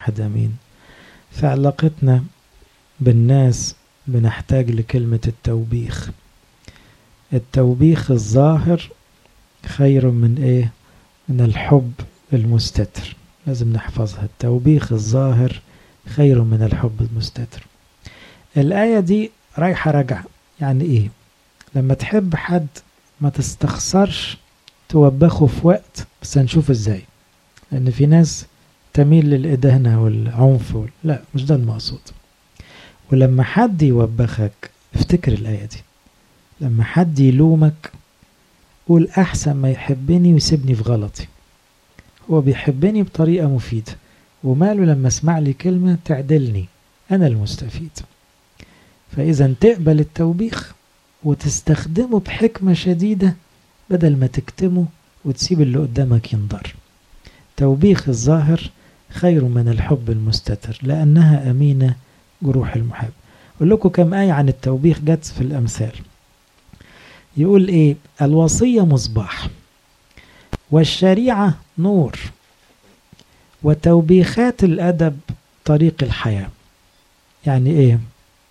واحد أمين في علاقتنا بالناس بنحتاج لكلمة التوبيخ التوبيخ الظاهر خير من ايه من الحب المستتر لازم نحفظها التوبيخ الظاهر خير من الحب المستتر الآية دي رايحة راجعة يعني ايه لما تحب حد ما تستخسرش توبخه في وقت بس هنشوف ازاي لان في ناس تميل للإدانة والعنف وال... لا مش ده المقصود ولما حد يوبخك افتكر الآية دي لما حد يلومك قول أحسن ما يحبني ويسيبني في غلطي هو بيحبني بطريقة مفيدة وماله لما اسمع لي كلمة تعدلني أنا المستفيد فإذا تقبل التوبيخ وتستخدمه بحكمة شديدة بدل ما تكتمه وتسيب اللي قدامك ينضر توبيخ الظاهر خير من الحب المستتر لأنها أمينة جروح المحب أقول لكم كم آية عن التوبيخ جت في الأمثال يقول إيه الوصية مصباح والشريعة نور وتوبيخات الأدب طريق الحياة يعني إيه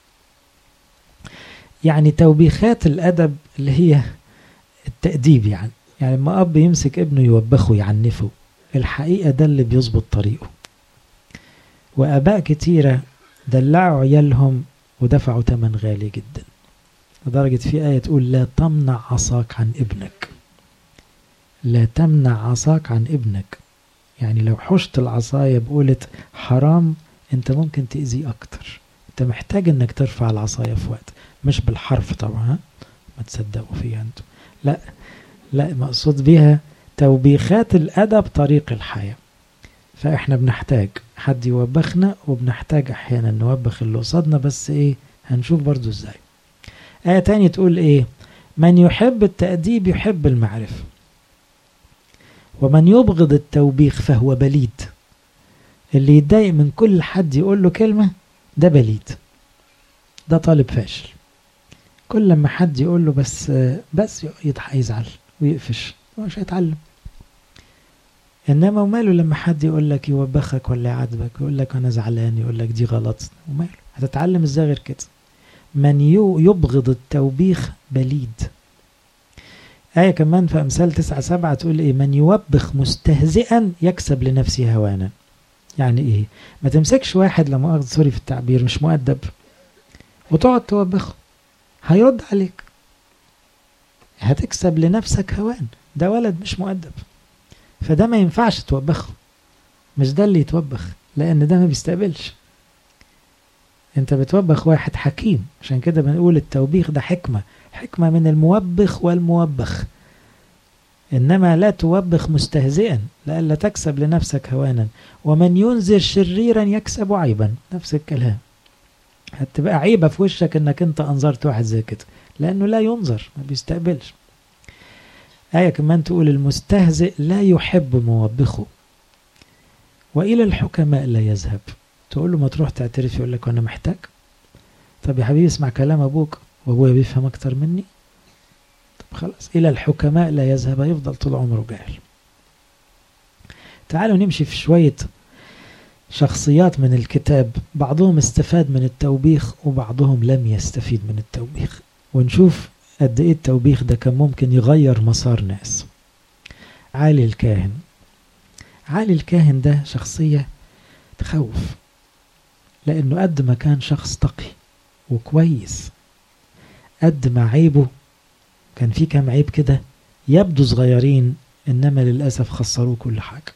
يعني توبيخات الأدب اللي هي التأديب يعني يعني لما أب يمسك ابنه يوبخه يعنفه الحقيقة ده اللي بيظبط طريقه وآباء كتيرة دلعوا عيالهم ودفعوا تمن غالي جدا لدرجة في آية تقول لا تمنع عصاك عن ابنك لا تمنع عصاك عن ابنك يعني لو حشت العصاية بقولة حرام انت ممكن تأذيه أكتر انت محتاج انك ترفع العصاية في وقت مش بالحرف طبعا ها؟ ما تصدقوا فيها انتوا لا لا مقصود بيها توبيخات الأدب طريق الحياة فإحنا بنحتاج حد يوبخنا وبنحتاج أحيانا نوبخ اللي قصادنا بس إيه هنشوف برضو إزاي آية تانية تقول إيه من يحب التأديب يحب المعرفة ومن يبغض التوبيخ فهو بليد اللي يتضايق من كل حد يقول له كلمة ده بليد ده طالب فاشل كل لما حد يقول له بس بس يزعل ويقفش مش هيتعلم انما وماله لما حد يقول لك يوبخك ولا يعاتبك يقول لك انا زعلان يقول لك دي غلط وماله هتتعلم ازاي غير كده من يبغض التوبيخ بليد آية كمان في أمثال تسعة سبعة تقول إيه من يوبخ مستهزئا يكسب لنفسه هوانا يعني إيه ما تمسكش واحد لما أخذ سوري في التعبير مش مؤدب وتقعد توبخه هيرد عليك هتكسب لنفسك هوان ده ولد مش مؤدب فده ما ينفعش توبخه مش ده اللي يتوبخ لأن ده ما بيستقبلش انت بتوبخ واحد حكيم عشان كده بنقول التوبيخ ده حكمة حكمة من الموبخ والموبخ إنما لا توبخ مستهزئا لئلا تكسب لنفسك هوانا ومن ينذر شريرا يكسب عيبا نفس الكلام هتبقى عيبة في وشك انك انت انظرت واحد زي كده لانه لا ينظر ما بيستقبلش آية كمان تقول المستهزئ لا يحب موبخه وإلى الحكماء لا يذهب تقول له ما تروح تعترف يقول لك أنا محتاج طب يا حبيبي اسمع كلام أبوك وأبويا بيفهم أكتر مني طب خلاص إلى الحكماء لا يذهب يفضل طول عمره جاهل تعالوا نمشي في شوية شخصيات من الكتاب بعضهم استفاد من التوبيخ وبعضهم لم يستفيد من التوبيخ ونشوف قد ايه التوبيخ ده كان ممكن يغير مسار ناس عالي الكاهن عالي الكاهن ده شخصية تخوف لأنه قد ما كان شخص تقي وكويس قد ما عيبه كان في كام عيب كده يبدو صغيرين إنما للأسف خسروه كل حاجة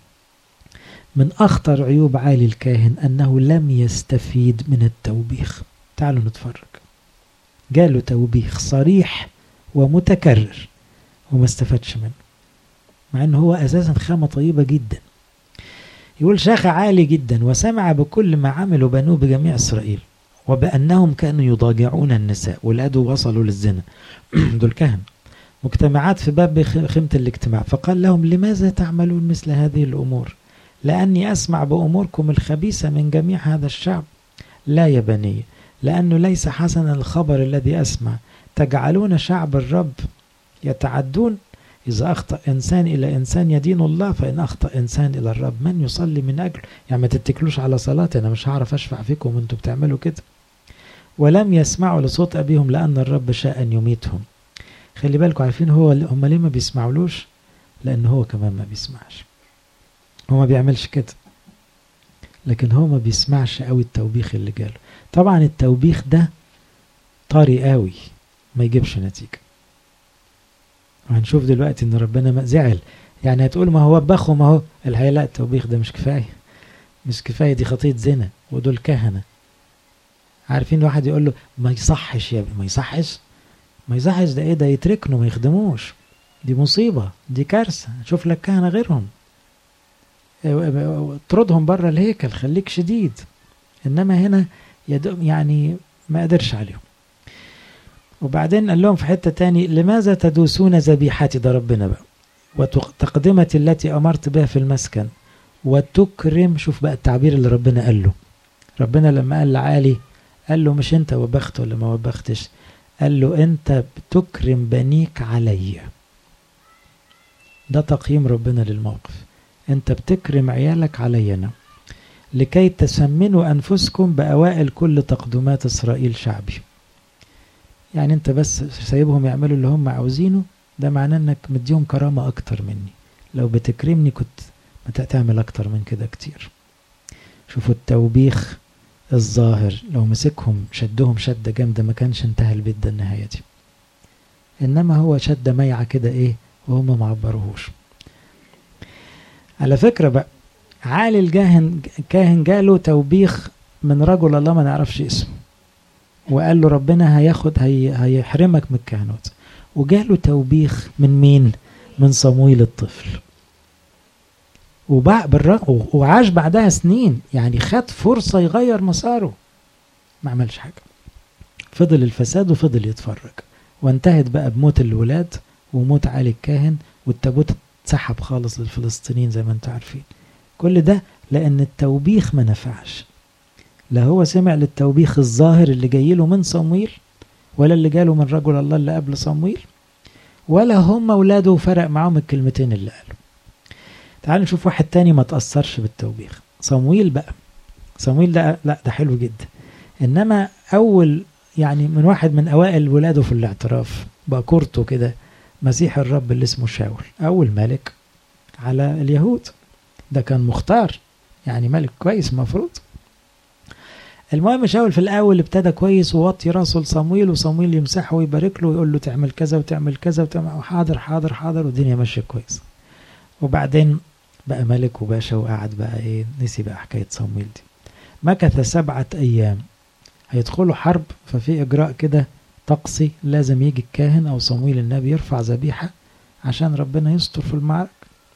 من أخطر عيوب عالي الكاهن أنه لم يستفيد من التوبيخ تعالوا نتفرج جاله توبيخ صريح ومتكرر وما استفادش منه مع أنه هو أساسا خامة طيبة جدا يقول شاخ عالي جدا وسمع بكل ما عملوا بنوه بجميع إسرائيل وبأنهم كانوا يضاجعون النساء ولادوا وصلوا للزنا دول كهن مجتمعات في باب خيمة الاجتماع فقال لهم لماذا تعملون مثل هذه الأمور لأني أسمع بأموركم الخبيثة من جميع هذا الشعب لا يا بني لأنه ليس حسنا الخبر الذي أسمع تجعلون شعب الرب يتعدون إذا أخطأ إنسان إلى إنسان يدين الله فإن أخطأ إنسان إلى الرب من يصلي من أجله يعني ما تتكلوش على صلاتي أنا مش هعرف أشفع فيكم وأنتوا بتعملوا كده ولم يسمعوا لصوت أبيهم لأن الرب شاء أن يميتهم خلي بالكم عارفين هو هم ليه ما بيسمعولوش لأن هو كمان ما بيسمعش هو ما بيعملش كده لكن هو ما بيسمعش قوي التوبيخ اللي جاله طبعا التوبيخ ده طري قوي ما يجيبش نتيجة وهنشوف دلوقتي ان ربنا ما زعل يعني هتقول ما هو وبخه ما هو الحقيقة لا التوبيخ ده مش كفاية مش كفاية دي خطية زنا ودول كهنة عارفين واحد يقول له ما يصحش يا ابني ما يصحش ما يصحش ده ايه ده يتركنه ما يخدموش دي مصيبة دي كارثة شوف لك كهنة غيرهم اطردهم بره الهيكل خليك شديد انما هنا يعني ما قدرش عليهم وبعدين قال لهم في حتة تاني لماذا تدوسون ذبيحتي ده ربنا بقى وتقدمتي التي أمرت بها في المسكن وتكرم شوف بقى التعبير اللي ربنا قال له ربنا لما قال لعالي قال له مش انت وبخت ولا ما وبختش قال له انت بتكرم بنيك عليا ده تقييم ربنا للموقف انت بتكرم عيالك عليا انا لكي تسمنوا انفسكم باوائل كل تقدمات اسرائيل شعبي يعني انت بس سايبهم يعملوا اللي هم عاوزينه ده معناه انك مديهم كرامة اكتر مني لو بتكرمني كنت ما تعمل اكتر من كده كتير شوفوا التوبيخ الظاهر لو مسكهم شدهم شدة جامدة ما كانش انتهى البيت ده النهاية دي انما هو شدة ميعة كده ايه وهم ما عبروهوش على فكرة بقى عالي الكاهن كاهن جاله توبيخ من رجل الله ما نعرفش اسمه وقال له ربنا هياخد هي هيحرمك من الكهنوت وجاله توبيخ من مين من صمويل الطفل وبع وعاش بعدها سنين يعني خد فرصة يغير مساره ما عملش حاجة فضل الفساد وفضل يتفرج وانتهت بقى بموت الولاد وموت علي الكاهن والتابوت اتسحب خالص للفلسطينيين زي ما انتم عارفين كل ده لأن التوبيخ ما نفعش لا هو سمع للتوبيخ الظاهر اللي جاي له من صمويل ولا اللي جاله من رجل الله اللي قبل صمويل ولا هم اولاده فرق معاهم الكلمتين اللي قالوا تعالوا نشوف واحد تاني ما تأثرش بالتوبيخ صمويل بقى صمويل ده لا ده حلو جدا انما اول يعني من واحد من اوائل ولاده في الاعتراف باكورته كده مسيح الرب اللي اسمه شاول اول ملك على اليهود ده كان مختار يعني ملك كويس المفروض المهم شاول في الاول ابتدى كويس ووطي راسه لصمويل وصمويل يمسحه ويبارك له ويقول له تعمل كذا وتعمل كذا وتعمل حاضر حاضر حاضر والدنيا ماشيه كويس وبعدين بقى ملك وباشا وقعد بقى ايه نسي بقى حكايه صمويل دي مكث سبعة ايام هيدخلوا حرب ففي اجراء كده طقسي لازم يجي الكاهن او صمويل النبي يرفع ذبيحه عشان ربنا يستر في المعركه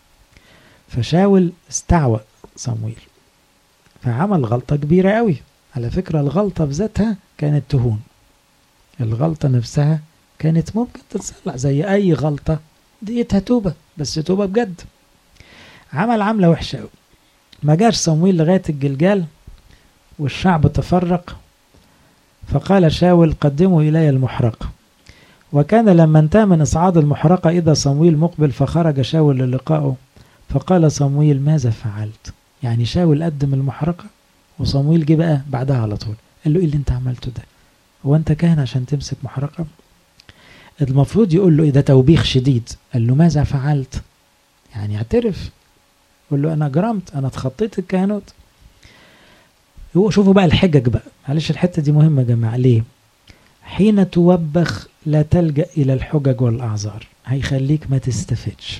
فشاول استعوى صمويل فعمل غلطة كبيرة قوي على فكرة الغلطة بذاتها كانت تهون الغلطة نفسها كانت ممكن تتصلح زي أي غلطة ديتها توبة بس توبة بجد عمل عملة وحشة قوي ما جاش صمويل لغاية الجلجال والشعب تفرق فقال شاول قدموا إلي المحرقة وكان لما انتهى من إصعاد المحرقة إذا صمويل مقبل فخرج شاول للقائه فقال صمويل ماذا فعلت يعني شاول قدم المحرقة وصمويل جه بقى بعدها على طول قال له ايه اللي انت عملته ده هو انت كاهن عشان تمسك محرقة المفروض يقول له ايه ده توبيخ شديد قال له ماذا فعلت يعني اعترف قول له انا جرمت انا اتخطيت الكهنوت شوفوا بقى الحجج بقى معلش الحتة دي مهمة يا جماعة ليه حين توبخ لا تلجأ إلى الحجج والأعذار هيخليك ما تستفدش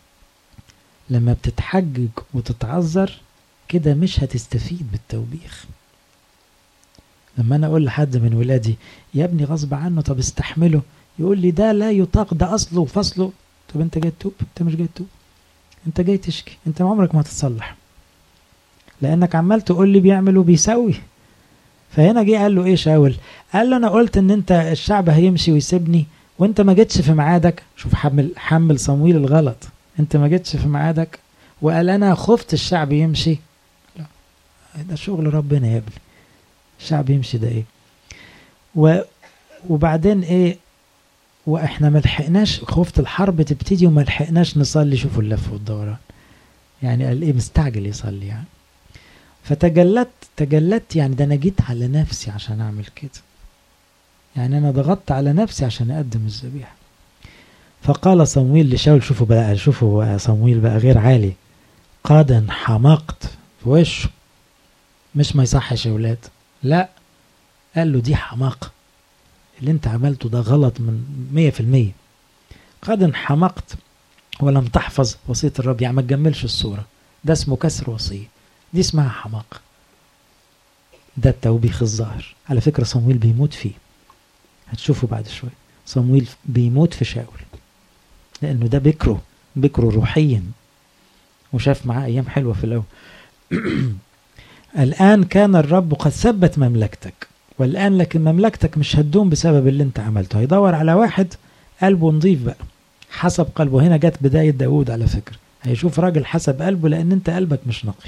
لما بتتحجج وتتعذر كده مش هتستفيد بالتوبيخ لما انا اقول لحد من ولادي يا ابني غصب عنه طب استحمله يقول لي ده لا يطاق ده اصله وفصله طب انت جاي تتوب انت مش جاي تتوب انت جاي تشكي انت عمرك ما هتتصلح لانك عمال تقول لي بيعمل وبيسوي فهنا جه قال له ايه شاول قال له انا قلت ان انت الشعب هيمشي ويسيبني وانت ما جيتش في ميعادك شوف حمل حمل صمويل الغلط انت ما جيتش في ميعادك وقال انا خفت الشعب يمشي لا ده شغل ربنا يا ابني الشعب يمشي ده ايه و وبعدين ايه واحنا ما لحقناش خفت الحرب تبتدي وما لحقناش نصلي شوفوا اللف والدوران يعني قال ايه مستعجل يصلي يعني فتجلت تجلت يعني ده انا جيت على نفسي عشان اعمل كده يعني انا ضغطت على نفسي عشان اقدم الذبيحه فقال صمويل لشاول شوفوا بقى شوفوا بقى صمويل بقى غير عالي قد حمقت في وشه مش ما يصحش يا ولاد لا قال له دي حماقة اللي انت عملته ده غلط من مية في المية قد انحمقت ولم تحفظ وصية الرب يعني ما تجملش الصورة ده اسمه كسر وصية دي اسمها حماقة ده التوبيخ الظاهر على فكرة صمويل بيموت فيه هتشوفوا بعد شوية صمويل بيموت في شاول لأنه ده بكره بكره روحيا وشاف معاه أيام حلوة في الأول الآن كان الرب قد ثبت مملكتك والآن لكن مملكتك مش هتدوم بسبب اللي انت عملته هيدور على واحد قلبه نظيف بقى حسب قلبه هنا جت بداية داود على فكرة هيشوف راجل حسب قلبه لأن انت قلبك مش نقي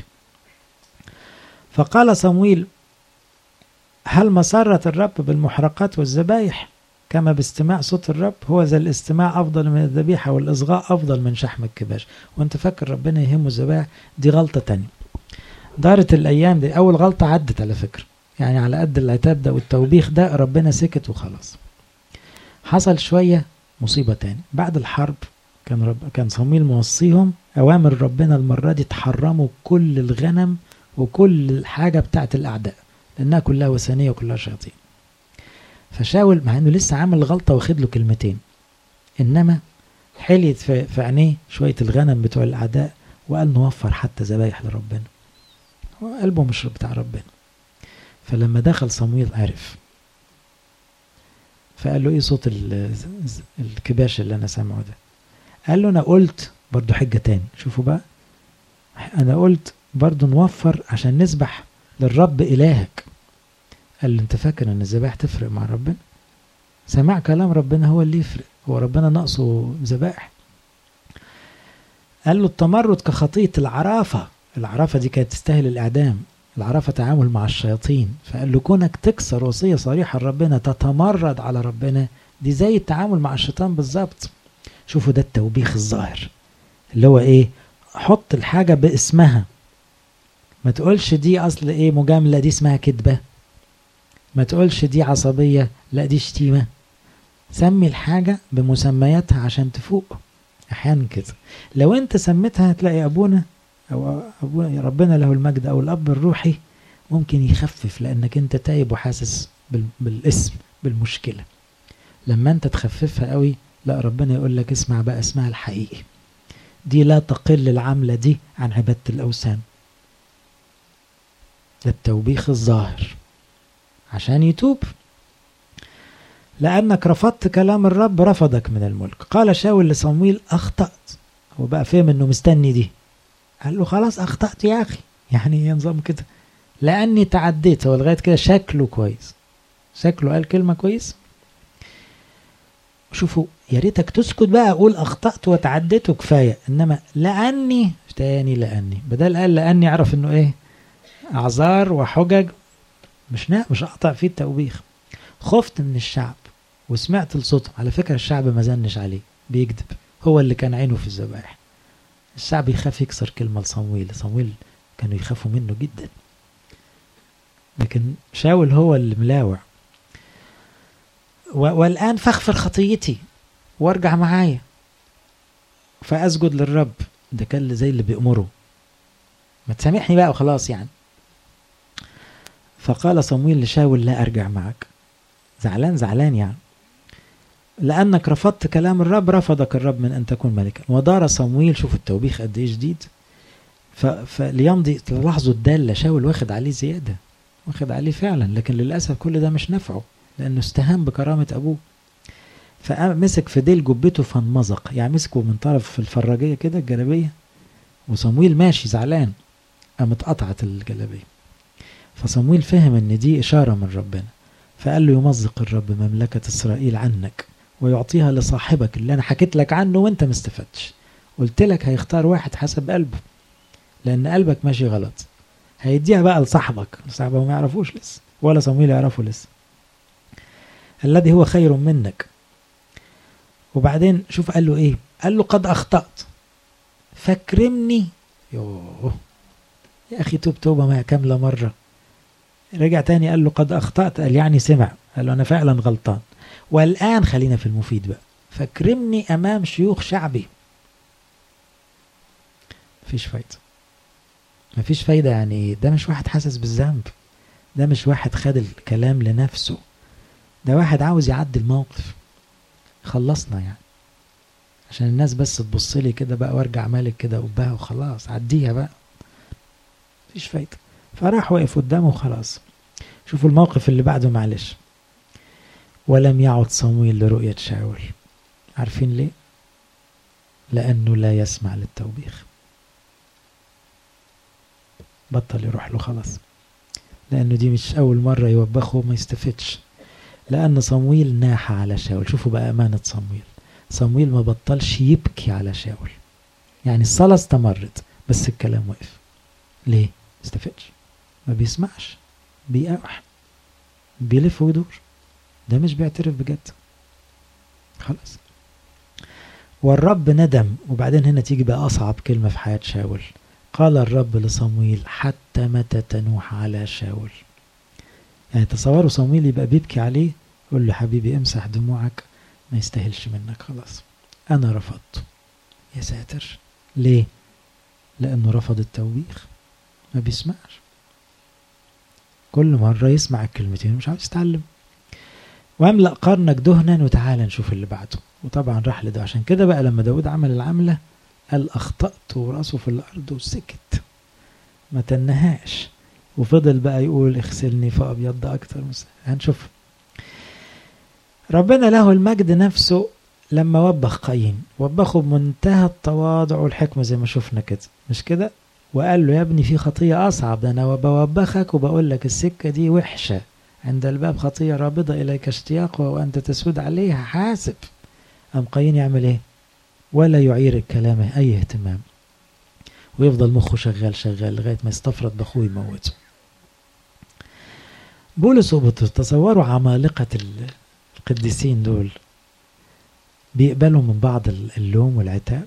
فقال صمويل هل مسرة الرب بالمحرقات والذبايح كما باستماع صوت الرب هو ذا الاستماع أفضل من الذبيحة والإصغاء أفضل من شحم الكباش وانت فاكر ربنا يهمه الذبائح دي غلطة تانية دارت الأيام دي أول غلطة عدت على فكرة يعني على قد العتاب ده والتوبيخ ده ربنا سكت وخلاص حصل شوية مصيبة تاني بعد الحرب كان رب كان صمويل موصيهم أوامر ربنا المرة دي تحرموا كل الغنم وكل الحاجة بتاعت الأعداء لأنها كلها وثنية وكلها شياطين فشاول مع إنه لسه عامل غلطة واخد له كلمتين إنما حليت في, في عينيه شوية الغنم بتوع الأعداء وقال نوفر حتى ذبايح لربنا قلبه مش بتاع ربنا فلما دخل صمويل عرف فقال له ايه صوت الكباش اللي انا سامعه ده قال له انا قلت برضو حجة تاني شوفوا بقى انا قلت برضو نوفر عشان نسبح للرب الهك قال له انت فاكر ان الذبائح تفرق مع ربنا سماع كلام ربنا هو اللي يفرق هو ربنا ناقصه ذبائح قال له التمرد كخطية العرافة العرافة دي كانت تستاهل الإعدام العرافة تعامل مع الشياطين فقال له كونك تكسر وصية صريحة لربنا تتمرد على ربنا دي زي التعامل مع الشيطان بالظبط شوفوا ده التوبيخ الظاهر اللي هو ايه حط الحاجة باسمها ما تقولش دي اصل ايه مجاملة دي اسمها كذبة ما تقولش دي عصبية لا دي شتيمة سمي الحاجة بمسمياتها عشان تفوق احيانا كده لو انت سميتها هتلاقي ابونا او ابونا ربنا له المجد او الاب الروحي ممكن يخفف لانك انت تايب وحاسس بالاسم بالمشكله لما انت تخففها قوي لا ربنا يقول لك اسمع بقى اسمها الحقيقي دي لا تقل العملة دي عن عبادة الأوثان ده التوبيخ الظاهر عشان يتوب لأنك رفضت كلام الرب رفضك من الملك قال شاول لصمويل أخطأت هو بقى فهم إنه مستني دي قال له خلاص أخطأت يا أخي يعني ايه نظام كده لأني تعديت هو لغاية كده شكله كويس شكله قال كلمة كويس شوفوا يا ريتك تسكت بقى اقول اخطات وتعديت وكفايه انما لاني تاني لاني بدل قال لاني اعرف انه ايه اعذار وحجج مش نا مش اقطع فيه التوبيخ خفت من الشعب وسمعت الصوت على فكره الشعب ما زنش عليه بيكذب هو اللي كان عينه في الذبائح الشعب يخاف يكسر كلمه لصمويل صمويل كانوا يخافوا منه جدا لكن شاول هو اللي ملاوع والآن فاغفر خطيتي وارجع معايا فأسجد للرب ده كان زي اللي بيأمره ما تسامحني بقى وخلاص يعني فقال صمويل لشاول لا أرجع معك زعلان زعلان يعني لأنك رفضت كلام الرب رفضك الرب من أن تكون ملكا ودار صمويل شوف التوبيخ قد إيه جديد فليمضي تلاحظوا الدالة شاول واخد عليه زيادة واخد عليه فعلا لكن للأسف كل ده مش نفعه لأنه استهان بكرامة أبوه فمسك في ديل جبته فانمزق يعني مسكه من طرف الفراجية كده الجلابية وصمويل ماشي زعلان قامت قطعت الجلابية فصمويل فهم ان دي إشارة من ربنا فقال له يمزق الرب مملكة إسرائيل عنك ويعطيها لصاحبك اللي أنا حكيت لك عنه وأنت ما استفدتش قلت لك هيختار واحد حسب قلبه لأن قلبك ماشي غلط هيديها بقى لصاحبك صاحبه ما يعرفوش لسه ولا صمويل يعرفه لسه الذي هو خير منك وبعدين شوف قال له ايه قال له قد اخطأت فاكرمني يوه يا اخي توب توبة ما كاملة مرة رجع تاني قال له قد اخطأت قال يعني سمع قال له انا فعلا غلطان والان خلينا في المفيد بقى فاكرمني امام شيوخ شعبي مفيش فايدة مفيش فايدة يعني ده مش واحد حاسس بالذنب ده مش واحد خد الكلام لنفسه ده واحد عاوز يعدي الموقف خلصنا يعني عشان الناس بس تبص لي كده بقى وارجع مالك كده قبها وخلاص عديها بقى مفيش فايدة فراح واقف قدامه وخلاص شوفوا الموقف اللي بعده معلش ولم يعد صمويل لرؤية شاول عارفين ليه لأنه لا يسمع للتوبيخ بطل يروح له خلاص لأنه دي مش أول مرة يوبخه وما يستفدش لأن صمويل ناح على شاول شوفوا بقى أمانة صمويل صمويل ما بطلش يبكي على شاول يعني الصلاة استمرت بس الكلام وقف ليه؟ استفدش ما بيسمعش بيقاوح بيلف ويدور ده مش بيعترف بجد خلاص والرب ندم وبعدين هنا تيجي بقى أصعب كلمة في حياة شاول قال الرب لصمويل حتى متى تنوح على شاول يعني تصوروا صمويل يبقى بيبكي عليه يقول له حبيبي امسح دموعك ما يستاهلش منك خلاص انا رفضت يا ساتر ليه لانه رفض التوبيخ ما بيسمعش كل مرة يسمع الكلمتين مش عاوز يتعلم واملأ قرنك دهنا وتعالى نشوف اللي بعده وطبعا راح لده عشان كده بقى لما داود عمل العملة قال أخطأت وراسه في الأرض وسكت ما تنهاش وفضل بقى يقول اغسلني فأبيض أكتر هنشوف ربنا له المجد نفسه لما وبخ قايين وبخه بمنتهى التواضع والحكمة زي ما شفنا كده مش كده وقال له يا ابني في خطية أصعب ده أنا بوبخك وبقول لك السكة دي وحشة عند الباب خطية رابضة إليك اشتياق وأنت تسود عليها حاسب أم قايين يعمل إيه ولا يعير كلامه أي اهتمام ويفضل مخه شغال شغال لغاية ما يستفرد بأخوه يموته بولس وبطرس تصوروا عمالقة القديسين دول بيقبلوا من بعض اللوم والعتاب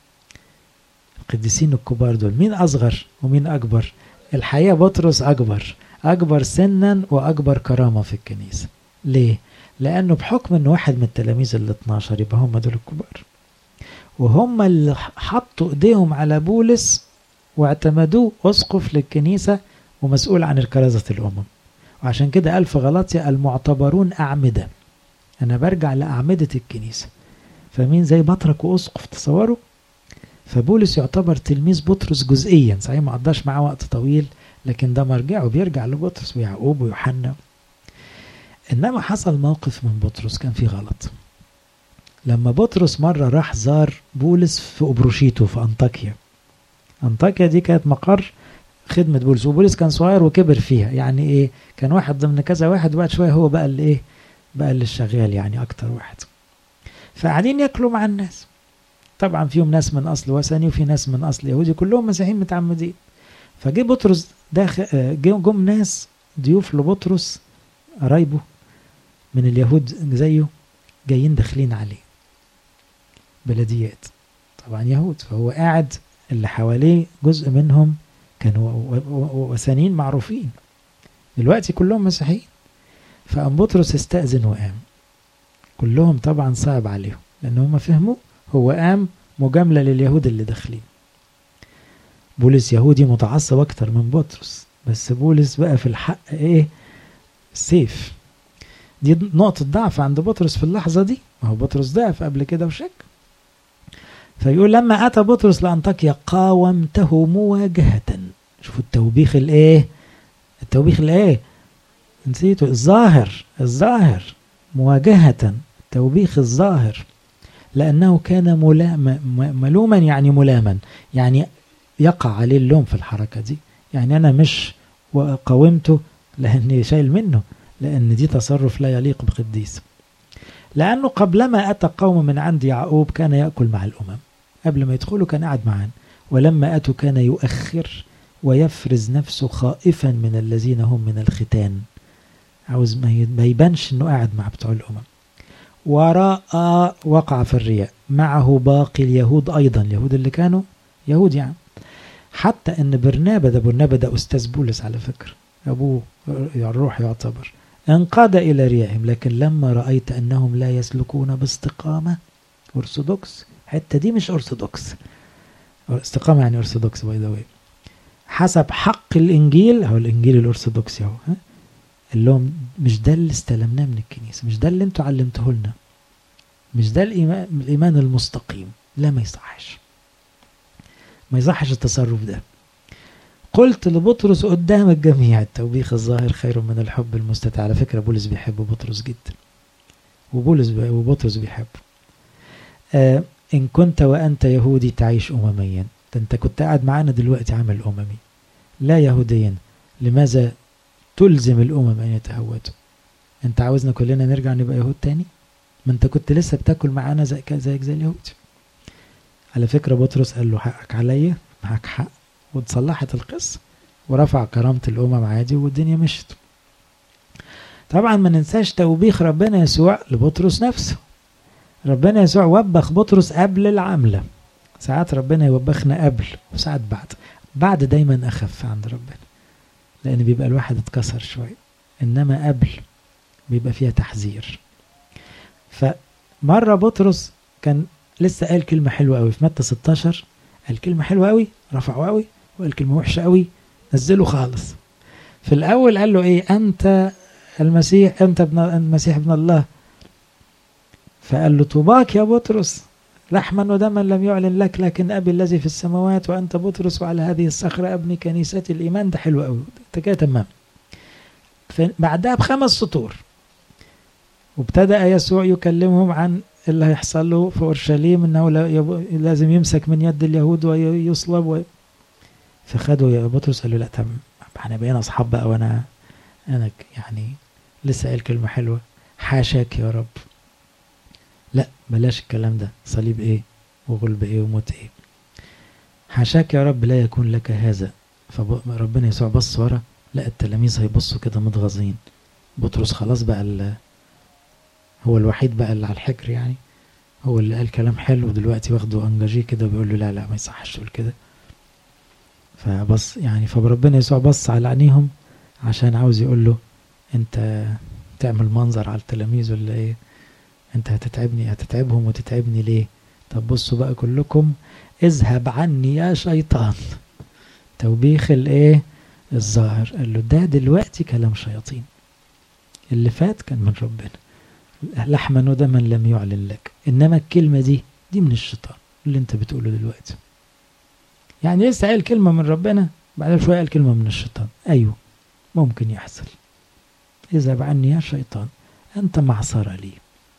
القديسين الكبار دول مين أصغر ومين أكبر الحقيقة بطرس أكبر أكبر سنا وأكبر كرامة في الكنيسة ليه؟ لأنه بحكم أنه واحد من التلاميذ ال 12 يبقى هم دول الكبار وهم اللي حطوا ايديهم على بولس واعتمدوه اسقف للكنيسه ومسؤول عن الكرازه الامم وعشان كده قال في غلطيا المعتبرون اعمده انا برجع لاعمده الكنيسه فمين زي بطرك واسقف تصوروا فبولس يعتبر تلميذ بطرس جزئيا صحيح ما قضاش معاه وقت طويل لكن ده مرجعه بيرجع لبطرس ويعقوب ويوحنا انما حصل موقف من بطرس كان فيه غلط لما بطرس مرة راح زار بولس في أبروشيتو في أنطاكيا أنطاكيا دي كانت مقر خدمة بولس وبولس كان صغير وكبر فيها يعني إيه كان واحد ضمن كذا واحد وبعد شوية هو بقى اللي إيه بقى اللي شغال يعني أكتر واحد فقاعدين ياكلوا مع الناس طبعا فيهم ناس من أصل وثني وفي ناس من أصل يهودي كلهم مسيحيين متعمدين فجه بطرس داخل جم ناس ضيوف لبطرس قرايبه من اليهود زيه جايين داخلين عليه بلديات طبعا يهود فهو قاعد اللي حواليه جزء منهم كانوا وثنيين معروفين دلوقتي كلهم مسيحيين فقام بطرس استأذن وقام كلهم طبعا صعب عليهم لأن هم فهموا هو قام مجاملة لليهود اللي داخلين بولس يهودي متعصب أكتر من بطرس بس بولس بقى في الحق إيه سيف دي نقطة ضعف عند بطرس في اللحظة دي ما هو بطرس ضعف قبل كده وشك فيقول لما أتى بطرس لأنطاكيا قاومته مواجهة شوفوا التوبيخ الإيه التوبيخ الإيه نسيته الظاهر الظاهر مواجهة التوبيخ الظاهر لأنه كان ملام ملوما يعني ملاما يعني يقع عليه اللوم في الحركة دي يعني أنا مش قاومته لأني شايل منه لأن دي تصرف لا يليق بقديس لأنه قبلما أتى قوم من عند يعقوب كان يأكل مع الأمم قبل ما يدخلوا كان قاعد معانا ولما أتوا كان يؤخر ويفرز نفسه خائفا من الذين هم من الختان عاوز ما يبانش انه قاعد مع بتوع الامم وراء وقع في الرياء معه باقي اليهود أيضا اليهود اللي كانوا يهود يعني حتى ان برنابا ده برنابا ده استاذ بولس على فكره ابوه الروح يعتبر انقاد الى ريائهم لكن لما رايت انهم لا يسلكون باستقامه ارثوذكس الحته دي مش ارثوذكس استقامه يعني ارثوذكس باي ذا حسب حق الانجيل هو الانجيل الارثوذكسي اهو قال لهم مش ده اللي استلمناه من الكنيسه مش ده اللي انتوا علمته لنا مش ده الايمان الايمان المستقيم لا ما يصحش ما يصحش التصرف ده قلت لبطرس قدام الجميع التوبيخ الظاهر خير من الحب المستتع على فكرة بولس بيحب بطرس جدا وبولس وبطرس بيحبه آه إن كنت وأنت يهودي تعيش أمميا ده أنت كنت قاعد معانا دلوقتي عامل أممي لا يهوديا لماذا تلزم الأمم أن يتهودوا أنت عاوزنا كلنا نرجع نبقى يهود تاني ما أنت كنت لسه بتاكل معانا زيك زيك زي اليهود على فكرة بطرس قال له حقك عليا معاك حق وتصلحت القصة ورفع كرامة الأمم عادي والدنيا مشت طبعا ما ننساش توبيخ ربنا يسوع لبطرس نفسه ربنا يسوع وبخ بطرس قبل العملة ساعات ربنا يوبخنا قبل وساعات بعد بعد دايما أخف عند ربنا لأن بيبقى الواحد اتكسر شوية إنما قبل بيبقى فيها تحذير فمرة بطرس كان لسه قال كلمة حلوة قوي في متى 16 قال كلمة حلوة قوي رفعه قوي وقال كلمة وحشة قوي نزله خالص في الأول قال له إيه أنت المسيح أنت ابن المسيح ابن الله فقال له طوباك يا بطرس لحما ودما لم يعلن لك لكن أبي الذي في السماوات وأنت بطرس وعلى هذه الصخرة أبني كنيستي الإيمان ده حلو قوي أنت كده تمام بعدها بخمس سطور وابتدأ يسوع يكلمهم عن اللي هيحصل له في اورشليم انه لازم يمسك من يد اليهود ويصلب و... فخدوا يا بطرس قال له لا طب احنا بقينا اصحاب بقى وانا انا يعني لسه قايل كلمه حلوه حاشاك يا رب لا بلاش الكلام ده صليب ايه وغلب ايه وموت ايه حاشاك يا رب لا يكون لك هذا فربنا يسوع بص ورا لا التلاميذ هيبصوا كده متغاظين بطرس خلاص بقى هو الوحيد بقى اللي على الحجر يعني هو اللي قال كلام حلو ودلوقتي واخده انجاجيه كده وبيقول له لا لا ما يصحش تقول كده فبص يعني فربنا يسوع بص على عينيهم عشان عاوز يقول له انت تعمل منظر على التلاميذ ولا ايه انت هتتعبني هتتعبهم وتتعبني ليه طب بصوا بقى كلكم اذهب عني يا شيطان توبيخ الايه الظاهر قال له ده دلوقتي كلام شياطين اللي فات كان من ربنا لحما ودما لم يعلن لك انما الكلمه دي دي من الشيطان اللي انت بتقوله دلوقتي يعني لسه قال كلمه من ربنا بعد شويه قال كلمه من الشيطان ايوه ممكن يحصل اذهب عني يا شيطان انت معصره لي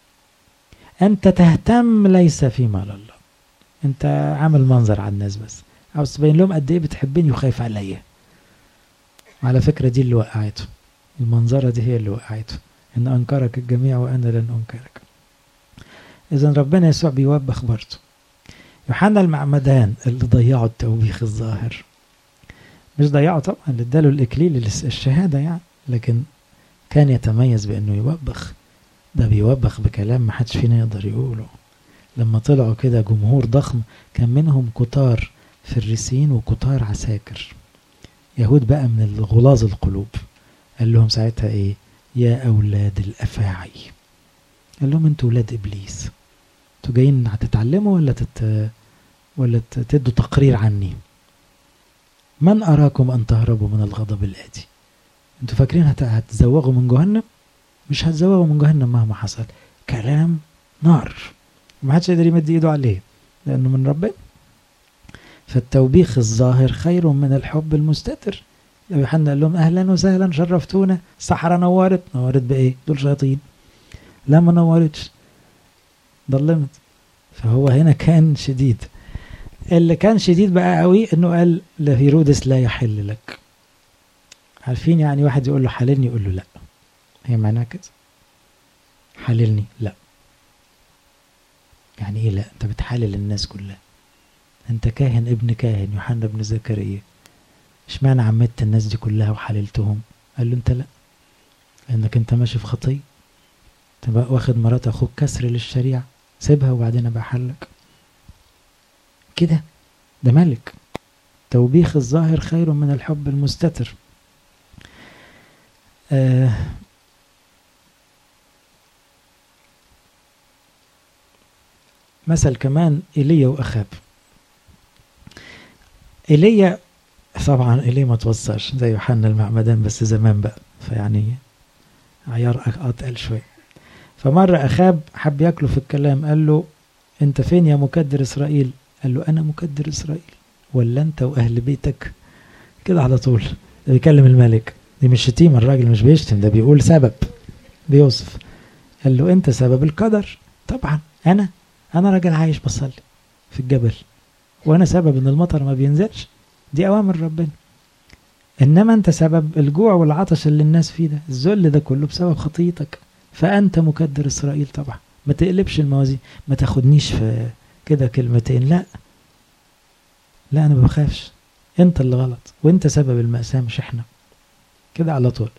انت تهتم ليس فيما لله انت عامل منظر على الناس بس عاوز تبين لهم قد ايه بتحبني وخايف عليا وعلى فكره دي اللي وقعته المنظره دي هي اللي وقعته إن أنكرك الجميع وأنا لن أنكرك إذا ربنا يسوع بيوبخ برضه يوحنا المعمدان اللي ضيعوا التوبيخ الظاهر مش ضيعوا طبعا اللي اداله الإكليل الشهادة يعني لكن كان يتميز بأنه يوبخ ده بيوبخ بكلام ما حدش فينا يقدر يقوله لما طلعوا كده جمهور ضخم كان منهم كتار فريسين وكتار عساكر يهود بقى من الغلاظ القلوب قال لهم ساعتها ايه يا أولاد الأفاعي قال لهم أنتوا ولاد إبليس أنتوا جايين هتتعلموا ولا تت... ولا تدوا تقرير عني من أراكم أن تهربوا من الغضب الآتي أنتوا فاكرين هت... هتزوغوا من جهنم مش هتزوغوا من جهنم مهما حصل كلام نار ما حدش يقدر يمد ايده عليه لانه من ربنا فالتوبيخ الظاهر خير من الحب المستتر يوحنا قال لهم اهلا وسهلا شرفتونا الصحراء نورت نورت بايه دول شياطين لا ما نورتش ضلمت فهو هنا كان شديد اللي كان شديد بقى قوي انه قال لهيرودس لا يحل لك عارفين يعني واحد يقول له حللني يقول له لا هي معناها كده حللني لا يعني ايه لا انت بتحلل الناس كلها انت كاهن ابن كاهن يوحنا ابن زكريا اشمعنى عمدت الناس دي كلها وحللتهم قال له انت لا لانك انت ماشي في خطيه تبقى واخد مرات اخوك كسر للشريعة سيبها وبعدين ابقى حلك كده ده ملك توبيخ الظاهر خير من الحب المستتر آه مثل كمان ايليا واخاب ايليا طبعا ايليا ما توصاش زي يوحنا المعمدان بس زمان بقى فيعني عيار اتقل شويه فمرة أخاب حب ياكله في الكلام قال له أنت فين يا مكدر إسرائيل قال له أنا مكدر إسرائيل ولا أنت وأهل بيتك كده على طول ده بيكلم الملك دي مش شتيمة الراجل مش بيشتم ده بيقول سبب بيوصف قال له أنت سبب القدر طبعا أنا أنا راجل عايش بصلي في الجبل وأنا سبب إن المطر ما بينزلش دي أوامر ربنا إنما أنت سبب الجوع والعطش اللي الناس فيه ده الذل ده كله بسبب خطيتك فأنت مكدر إسرائيل طبعا ما تقلبش الموازين ما تاخدنيش في كده كلمتين لا لا أنا ما بخافش أنت اللي غلط وأنت سبب المأساة مش إحنا كده على طول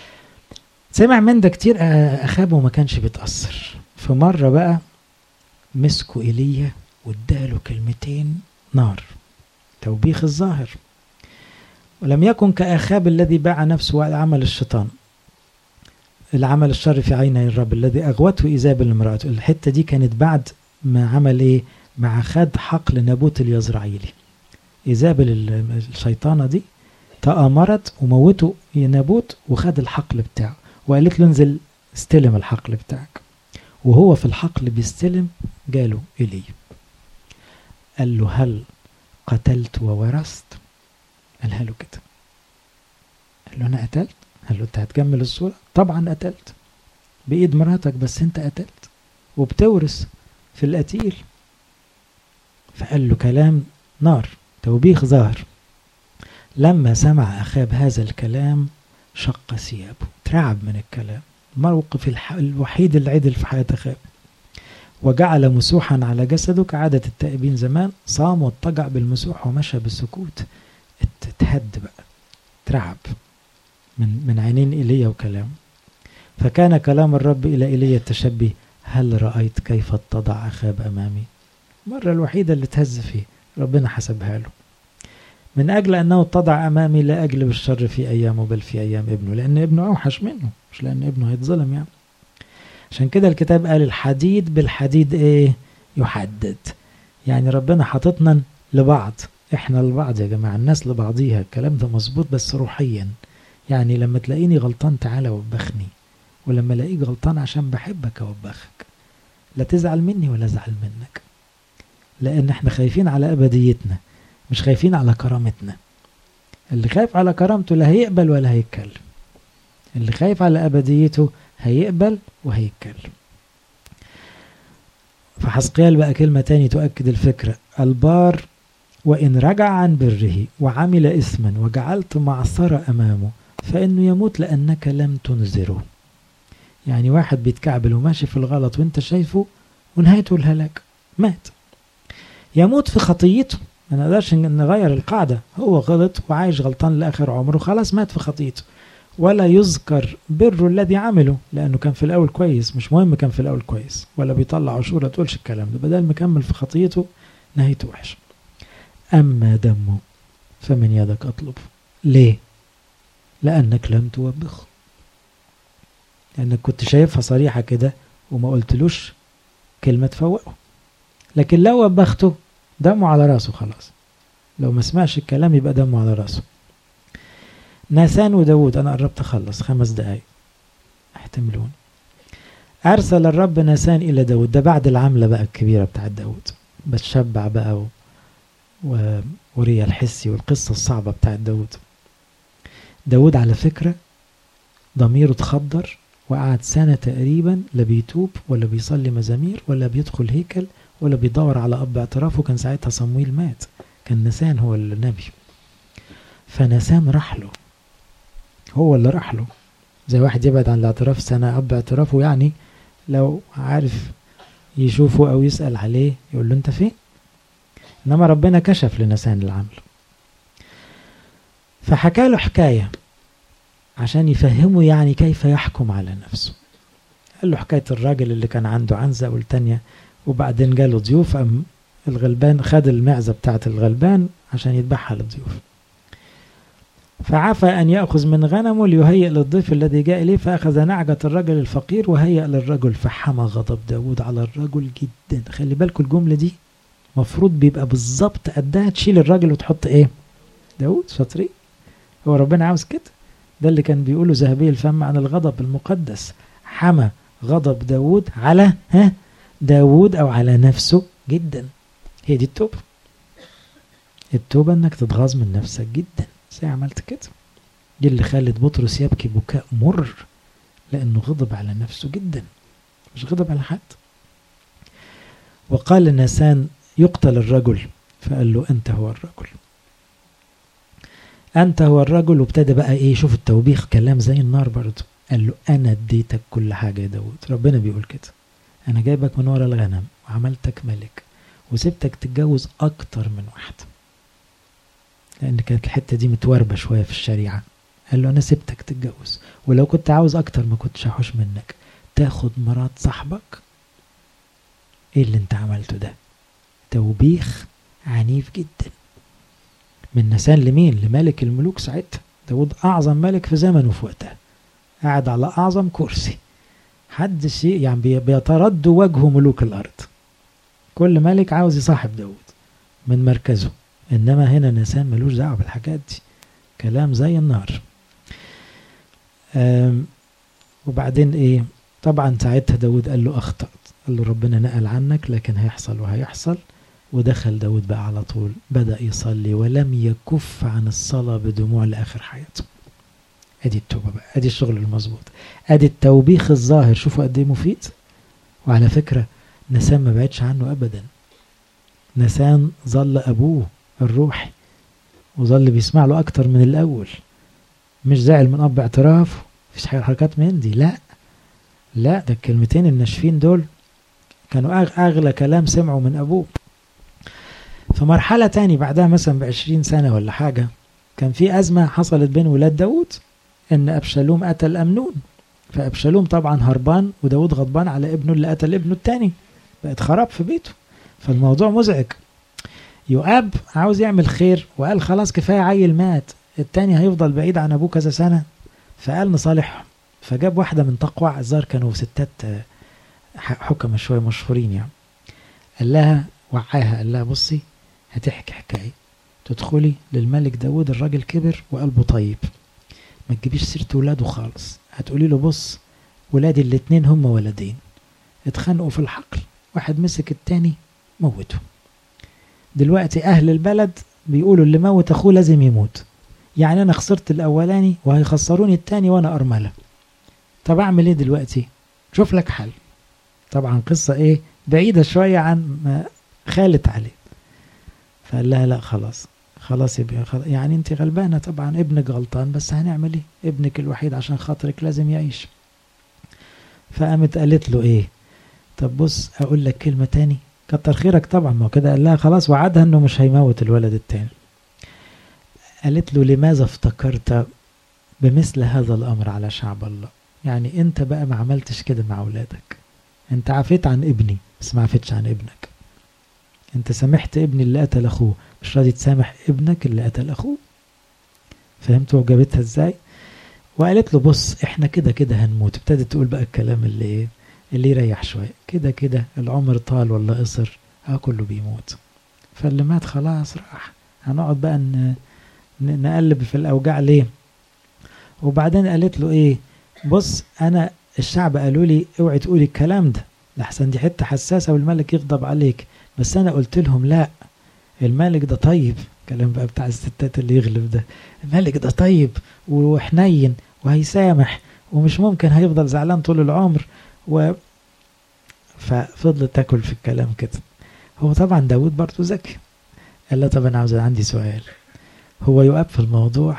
سمع من ده كتير أخابه وما كانش بيتأثر في مرة بقى مسكوا إيليا واداله كلمتين نار توبيخ الظاهر ولم يكن كأخاب الذي باع نفسه وعمل الشيطان العمل الشر في عيني الرب الذي أغوته إيزابل امرأته الحتة دي كانت بعد ما عمل إيه مع خد حقل نابوت اليزرعيلي إيزابل الشيطانة دي تآمرت وموته نابوت وخد الحقل بتاعه وقالت له انزل استلم الحقل بتاعك وهو في الحقل بيستلم جاله إلي قال له هل قتلت وورثت قالها له كده قال له أنا قتلت قال له أنت هتكمل الصورة طبعا قتلت بإيد مراتك بس أنت قتلت وبتورث في القتيل فقال له كلام نار توبيخ ظاهر لما سمع أخاب هذا الكلام شق ثيابه ترعب من الكلام الموقف الح... الوحيد اللي عدل في حياة أخاب وجعل مسوحا على جسده كعادة التائبين زمان صام واضطجع بالمسوح ومشى بالسكوت اتهد بقى ترعب من من عينين ايليا وكلامه فكان كلام الرب الى ايليا التشبي هل رايت كيف اتضع اخاب امامي المره الوحيده اللي تهز فيه ربنا حسبها له من اجل انه اتضع امامي لا اجلب الشر في ايامه بل في ايام ابنه لان ابنه اوحش منه مش لان ابنه هيتظلم يعني عشان كده الكتاب قال الحديد بالحديد ايه يحدد يعني ربنا حاططنا لبعض احنا لبعض يا جماعه الناس لبعضيها الكلام ده مظبوط بس روحيا يعني لما تلاقيني غلطان تعالى وبخني ولما الاقيك غلطان عشان بحبك اوبخك لا تزعل مني ولا ازعل منك لان احنا خايفين على ابديتنا مش خايفين على كرامتنا اللي خايف على كرامته لا هيقبل ولا هيتكلم اللي خايف على ابديته هيقبل وهيتكلم فحسقيال بقى كلمة تاني تؤكد الفكرة البار وإن رجع عن بره وعمل إثما وجعلت معصرة أمامه فإنه يموت لأنك لم تنذره يعني واحد بيتكعبل وماشي في الغلط وانت شايفه ونهايته الهلاك مات يموت في خطيته ما نقدرش نغير القاعدة هو غلط وعايش غلطان لآخر عمره خلاص مات في خطيته ولا يذكر بره الذي عمله لأنه كان في الأول كويس مش مهم كان في الأول كويس ولا بيطلع عشورة تقولش الكلام ده بدل مكمل في خطيته نهايته وحشة أما دمه فمن يدك أطلبه ليه؟ لأنك لم توبخه لأنك كنت شايفها صريحة كده وما قلتلوش كلمة تفوقه لكن لو وبخته دمه على راسه خلاص لو ما سمعش الكلام يبقى دمه على راسه ناسان وداود أنا قربت أخلص خمس دقايق احتملوني أرسل الرب ناسان إلى داود ده بعد العملة بقى الكبيرة بتاعت داود بتشبع بقى و... و... وريا الحسي والقصة الصعبة بتاعت داود داود على فكرة ضميره اتخدر وقعد سنة تقريبا لا بيتوب ولا بيصلي مزامير ولا بيدخل هيكل ولا بيدور على أب اعترافه كان ساعتها صمويل مات كان نسان هو النبي فنسان راح له هو اللي راح له زي واحد يبعد عن الاعتراف سنة أب اعترافه يعني لو عارف يشوفه أو يسأل عليه يقول له أنت فين إنما ربنا كشف لنسان العمل فحكى له حكاية عشان يفهمه يعني كيف يحكم على نفسه قال له حكاية الراجل اللي كان عنده عنزة والتانية وبعدين جاله ضيوف أم الغلبان خد المعزة بتاعة الغلبان عشان يذبحها للضيوف فعفى أن يأخذ من غنمه ليهيئ للضيف الذي جاء إليه فأخذ نعجة الرجل الفقير وهيأ للرجل فحمى غضب داود على الرجل جدا خلي بالكم الجملة دي مفروض بيبقى بالظبط قدها تشيل الراجل وتحط ايه داود شاطرين هو ربنا عاوز كده ده اللي كان بيقوله ذهبي الفم عن الغضب المقدس حمى غضب داود على ها داود او على نفسه جدا هي دي التوبة التوبة انك تتغاظ من نفسك جدا زي عملت كده دي اللي خلت بطرس يبكي بكاء مر لانه غضب على نفسه جدا مش غضب على حد وقال لناسان يقتل الرجل فقال له انت هو الرجل انت هو الرجل وابتدى بقى ايه شوف التوبيخ كلام زي النار برضه قال له انا اديتك كل حاجه يا داود ربنا بيقول كده انا جايبك من ورا الغنم وعملتك ملك وسبتك تتجوز اكتر من واحده لان كانت الحته دي متواربه شويه في الشريعه قال له انا سبتك تتجوز ولو كنت عاوز اكتر ما كنتش هحوش منك تاخد مرات صاحبك ايه اللي انت عملته ده توبيخ عنيف جدا من نسان لمين لملك الملوك ساعتها داود اعظم ملك في زمنه في وقتها قاعد على اعظم كرسي حد شيء يعني بيترد وجهه ملوك الارض كل ملك عاوز يصاحب داود من مركزه انما هنا نسان ملوش دعوه بالحاجات دي كلام زي النار وبعدين ايه طبعا ساعتها داود قال له اخطأت قال له ربنا نقل عنك لكن هيحصل وهيحصل ودخل داود بقى على طول بدأ يصلي ولم يكف عن الصلاة بدموع لآخر حياته ادي التوبة بقى ادي الشغل المظبوط ادي التوبيخ الظاهر شوفوا قد ايه مفيد وعلى فكرة نسان ما بعدش عنه ابدا نسان ظل ابوه الروحي وظل بيسمع له اكتر من الاول مش زعل من اب اعترافه مفيش حركات من دي لا لا ده الكلمتين الناشفين دول كانوا اغلى كلام سمعوا من ابوه في مرحلة تاني بعدها مثلا بعشرين سنة ولا حاجة كان في أزمة حصلت بين ولاد داود إن أبشالوم قتل أمنون فأبشالوم طبعا هربان وداود غضبان على ابنه اللي قتل ابنه التاني بقت خراب في بيته فالموضوع مزعج يؤاب عاوز يعمل خير وقال خلاص كفاية عيل مات التاني هيفضل بعيد عن أبوه كذا سنة فقال نصالحهم فجاب واحدة من تقوى الظاهر كانوا ستات حكمة شوية مشهورين يعني قال لها وعاها قال لها بصي هتحكي حكاية تدخلي للملك داود الراجل كبر وقلبه طيب ما تجيبيش سيرة ولاده خالص هتقولي له بص ولادي الاتنين هم ولدين اتخانقوا في الحقل واحد مسك التاني موته دلوقتي أهل البلد بيقولوا اللي موت أخوه لازم يموت يعني أنا خسرت الأولاني وهيخسروني التاني وأنا أرملة طب أعمل إيه دلوقتي شوف لك حل طبعا قصة إيه بعيدة شوية عن ما خالت عليه فقال لها لا خلاص خلاص يبقى خلاص يعني انت غلبانه طبعا ابنك غلطان بس هنعمل ايه ابنك الوحيد عشان خاطرك لازم يعيش فقامت قالت له ايه طب بص اقول لك كلمه تاني كتر خيرك طبعا ما كده قال لها خلاص وعدها انه مش هيموت الولد التاني قالت له لماذا افتكرت بمثل هذا الامر على شعب الله يعني انت بقى ما عملتش كده مع اولادك انت عفيت عن ابني بس ما عفيتش عن ابنك انت سامحت ابني اللي قتل اخوه مش راضي تسامح ابنك اللي قتل اخوه فهمتوا جابتها ازاي وقالت له بص احنا كده كده هنموت ابتدت تقول بقى الكلام اللي ايه اللي يريح شويه كده كده العمر طال ولا قصر اه كله بيموت فاللي مات خلاص راح هنقعد بقى نقلب في الاوجاع ليه وبعدين قالت له ايه بص انا الشعب قالوا لي اوعي تقولي الكلام ده لحسن دي حته حساسه والملك يغضب عليك بس انا قلت لهم لا الملك ده طيب كلام بقى بتاع الستات اللي يغلب ده الملك ده طيب وحنين وهيسامح ومش ممكن هيفضل زعلان طول العمر و ففضلت تاكل في الكلام كده هو طبعا داود برضه ذكي قال له طب انا عاوز عندي سؤال هو يؤاب في الموضوع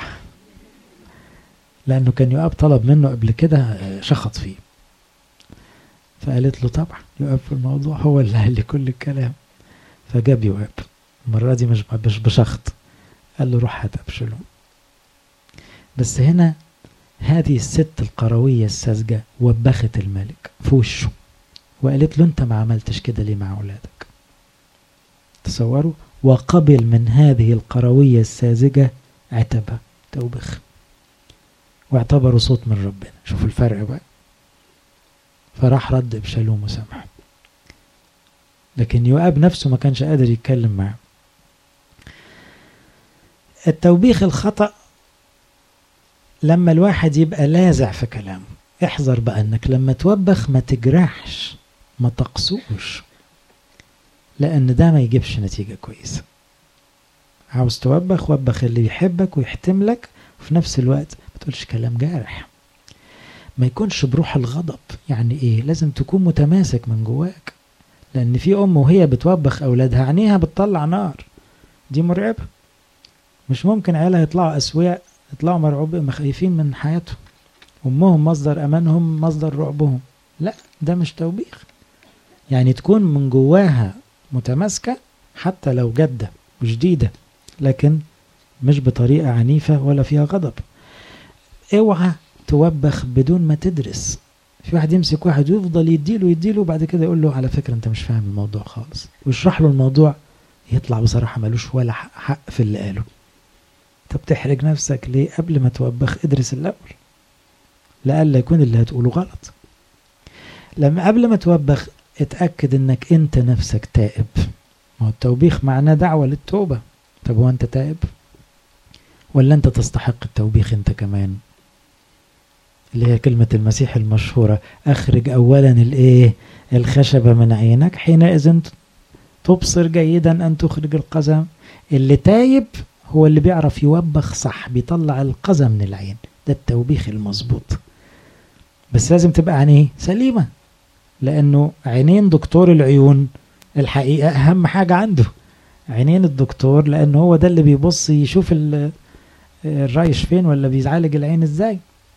لانه كان يؤاب طلب منه قبل كده شخط فيه فقالت له طبعا يؤاب في الموضوع هو اللي قال لي كل الكلام فجاب يؤاب المرة دي مش مش بشخط قال له روح هات أبشلوم بس هنا هذه الست القروية الساذجة وبخت الملك في وشه وقالت له انت ما عملتش كده ليه مع اولادك تصوروا وقبل من هذه القروية الساذجة عتبها توبخ واعتبروا صوت من ربنا شوفوا الفرق بقى فراح رد ابشالوم وسامحه لكن يؤاب نفسه ما كانش قادر يتكلم معه التوبيخ الخطأ لما الواحد يبقى لازع في كلامه احذر بقى انك لما توبخ ما تجرحش ما تقسوش لان ده ما يجيبش نتيجة كويسة عاوز توبخ وبخ اللي يحبك ويحتم لك وفي نفس الوقت ما تقولش كلام جارح ما يكونش بروح الغضب يعني ايه لازم تكون متماسك من جواك لان في ام وهي بتوبخ اولادها عينيها بتطلع نار دي مرعبة مش ممكن عيالها يطلعوا اسوياء يطلعوا مرعوبين مخايفين من حياتهم امهم مصدر امانهم مصدر رعبهم لا ده مش توبيخ يعني تكون من جواها متماسكة حتى لو جادة وشديدة لكن مش بطريقة عنيفة ولا فيها غضب اوعى توبخ بدون ما تدرس في واحد يمسك واحد ويفضل يديله يديله وبعد كده يقول له على فكرة انت مش فاهم الموضوع خالص ويشرح له الموضوع يطلع بصراحة ملوش ولا حق في اللي قاله انت بتحرج نفسك ليه قبل ما توبخ ادرس الاول لألا يكون اللي هتقوله غلط لما قبل ما توبخ اتأكد انك انت نفسك تائب ما هو التوبيخ معناه دعوة للتوبة طب هو انت تائب ولا انت تستحق التوبيخ انت كمان اللي هي كلمة المسيح المشهورة أخرج أولا الإيه الخشبة من عينك حينئذ تبصر جيدا أن تخرج القزم اللي تايب هو اللي بيعرف يوبخ صح بيطلع القزم من العين ده التوبيخ المظبوط بس لازم تبقى عينيه سليمة لأنه عينين دكتور العيون الحقيقة أهم حاجة عنده عينين الدكتور لأنه هو ده اللي بيبص يشوف الرايش فين ولا بيعالج العين ازاي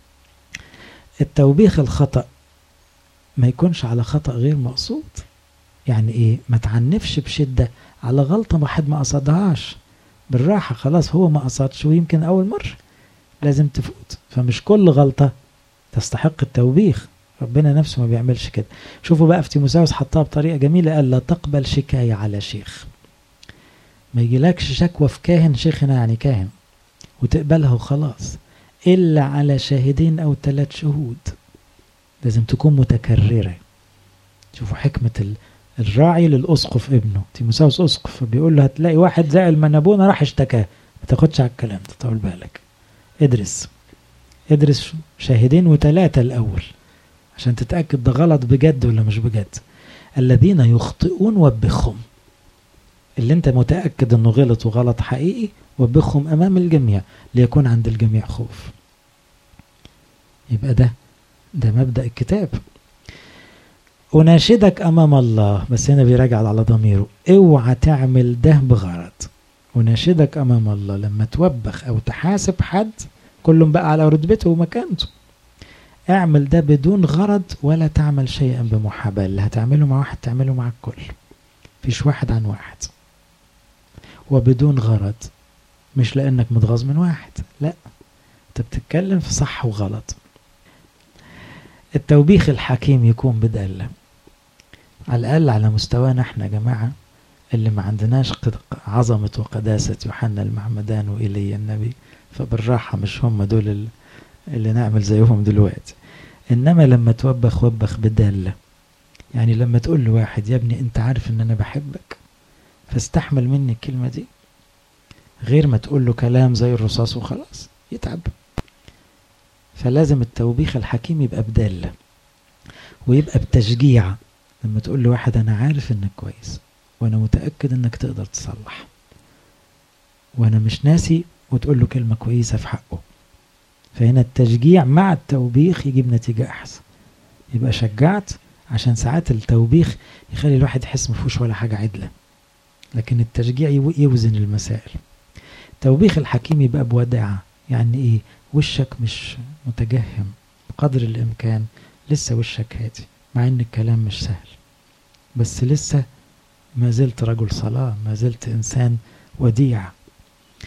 التوبيخ الخطأ ما يكونش على خطأ غير مقصود يعني ايه ما تعنفش بشدة على غلطة واحد ما قصدهاش بالراحة خلاص هو ما قصدش ويمكن أول مرة لازم تفوت فمش كل غلطة تستحق التوبيخ ربنا نفسه ما بيعملش كده شوفوا بقى في تيموساوس حطها بطريقة جميلة قال لا تقبل شكاية على شيخ ما يجيلكش شكوى في كاهن شيخنا يعني كاهن وتقبلها وخلاص إلا على شاهدين أو ثلاث شهود لازم تكون متكررة شوفوا حكمة الراعي للأسقف ابنه تيموساوس أسقف فبيقول له هتلاقي واحد زائل من أبونا راح اشتكاه ما تاخدش على الكلام ده طول بالك ادرس ادرس شاهدين وثلاثة الأول عشان تتأكد ده غلط بجد ولا مش بجد الذين يخطئون وبخهم اللي انت متأكد انه غلط وغلط حقيقي وبخهم امام الجميع ليكون عند الجميع خوف يبقى ده ده مبدأ الكتاب أناشدك أمام الله بس هنا بيراجع على ضميره اوعى تعمل ده بغرض أناشدك أمام الله لما توبخ أو تحاسب حد كلهم بقى على رتبته ومكانته اعمل ده بدون غرض ولا تعمل شيئا بمحاباة اللي هتعمله مع واحد تعمله مع الكل فيش واحد عن واحد وبدون غرض مش لانك متغاظ من واحد لا انت بتتكلم في صح وغلط التوبيخ الحكيم يكون بدالة على الأقل على مستوانا احنا يا جماعة اللي ما عندناش عظمة وقداسة يوحنا المعمدان وإيليا النبي فبالراحة مش هم دول اللي نعمل زيهم دلوقتي إنما لما توبخ وبخ بدالة يعني لما تقول لواحد يا ابني انت عارف ان انا بحبك فاستحمل مني الكلمة دي غير ما تقول له كلام زي الرصاص وخلاص يتعب فلازم التوبيخ الحكيم يبقى بدالة ويبقى بتشجيع لما تقول لواحد انا عارف انك كويس وانا متأكد انك تقدر تصلح وانا مش ناسي وتقول له كلمة كويسة في حقه فهنا التشجيع مع التوبيخ يجيب نتيجة احسن يبقى شجعت عشان ساعات التوبيخ يخلي الواحد يحس مفيهوش ولا حاجة عدلة لكن التشجيع يوزن المسائل التوبيخ الحكيم يبقى بوداعة يعني ايه وشك مش متجهم بقدر الامكان لسه وشك هادي مع ان الكلام مش سهل بس لسه ما زلت رجل صلاة ما زلت انسان وديع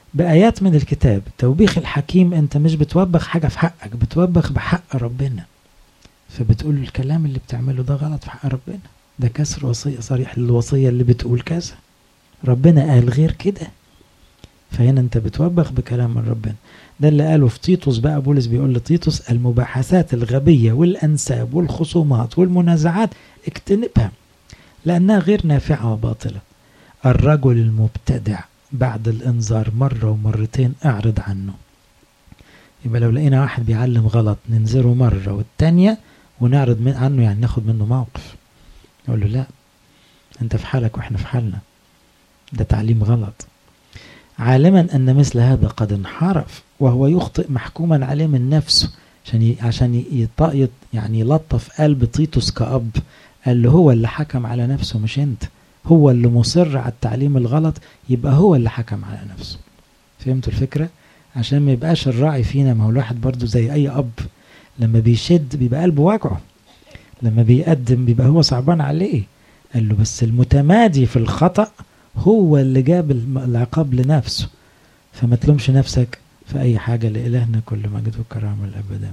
بآيات من الكتاب توبيخ الحكيم أنت مش بتوبخ حاجة في حقك بتوبخ بحق ربنا فبتقول الكلام اللي بتعمله ده غلط في حق ربنا ده كسر وصية صريح للوصية اللي بتقول كذا ربنا قال غير كده فهنا انت بتوبخ بكلام من ربنا ده اللي قاله في تيتوس بقى بولس بيقول لتيتوس المباحثات الغبية والأنساب والخصومات والمنازعات اجتنبها لأنها غير نافعة وباطلة الرجل المبتدع بعد الإنذار مرة ومرتين اعرض عنه يبقى لو لقينا واحد بيعلم غلط ننذره مرة والتانية ونعرض من عنه يعني ناخد منه موقف نقول له لا انت في حالك واحنا في حالنا ده تعليم غلط عالما ان مثل هذا قد انحرف وهو يخطئ محكوما عليه من نفسه عشان ي... عشان يط... يعني يلطف قلب تيتوس كأب قال له هو اللي حكم على نفسه مش انت هو اللي مصر على التعليم الغلط يبقى هو اللي حكم على نفسه فهمتوا الفكرة عشان ما يبقاش الراعي فينا ما هو الواحد برضو زي اي اب لما بيشد بيبقى قلبه واجعه لما بيقدم بيبقى هو صعبان عليه قال له بس المتمادي في الخطأ هو اللي جاب العقاب لنفسه فما تلومش نفسك في أي حاجة لإلهنا كل مجد وكرامة الأبدا